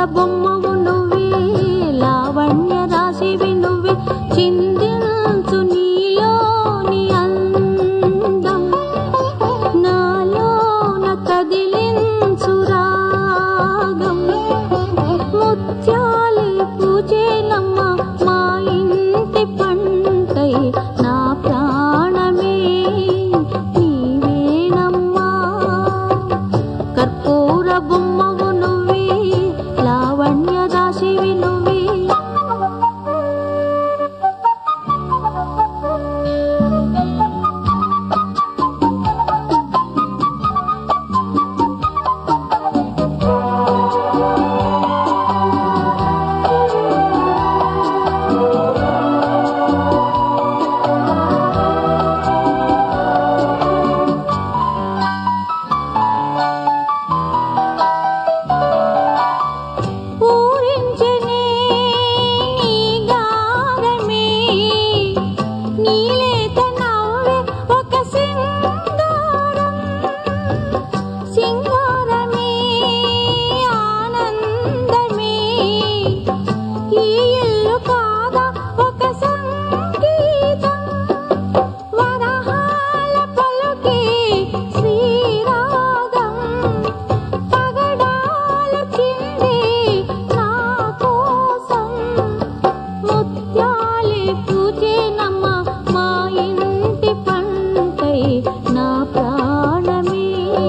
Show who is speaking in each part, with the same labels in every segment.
Speaker 1: బొమ్మవు నువ్వే లావణ్య రాశివి నువ్వే చిందించు నీలోని అందం నాలోన కదిలించు రాగం ముత్యాలే పూజేనమ్మ మా ఇంటి పంటై నా ప్రాణమే నీవేనమ్మా కర్పూర బొమ్మవు నువ్వే లావణ్య రాశివి నువ్వే పూరించనే నీ గానమే నీలేత నవ్వే ఒక సింగారం సింగారమే ఆనందమే ఈ ఇల్లు కాదా ఒక సంగీతం వరహాల పలుకే శ్రీరాగం పగడాలు చిందే నా కోసం ముత్యాలే పూజేనమ్మ మా ఇంటి పంటై నా ప్రాణమే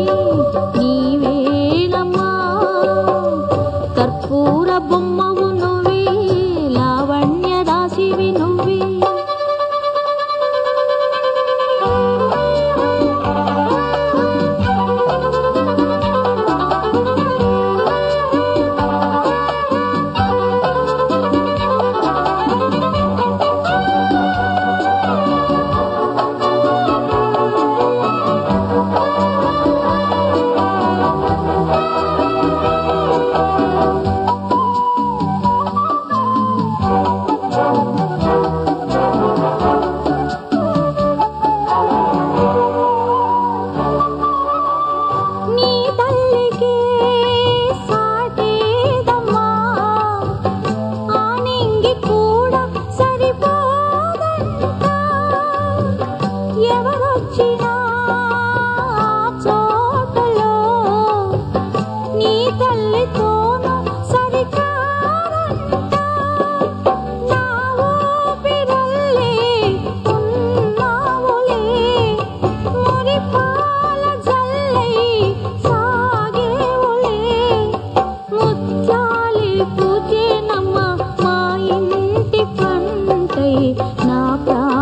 Speaker 1: నీవేనమ్మా కర్పూర బొమ్మవు నువ్వే లావణ్య రాశివి నువ్వే నీ తల్లికి సాటేదమ్మా ఆ నింగి కూడా సరిపోదంట ఎవరొచ్చినా ఆ చోటలో నీ తల్లితోనూ సరికారంట నా ఊపిరల్లే ఉన్నావులే మురిపాల జల్లై సాగేవులే ముత్యాలే పూజేనమ్మ మా ఇంటి పంటై నా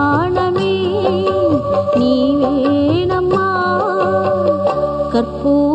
Speaker 1: ప్రాణమే నీవేనమ్మా కర్పూర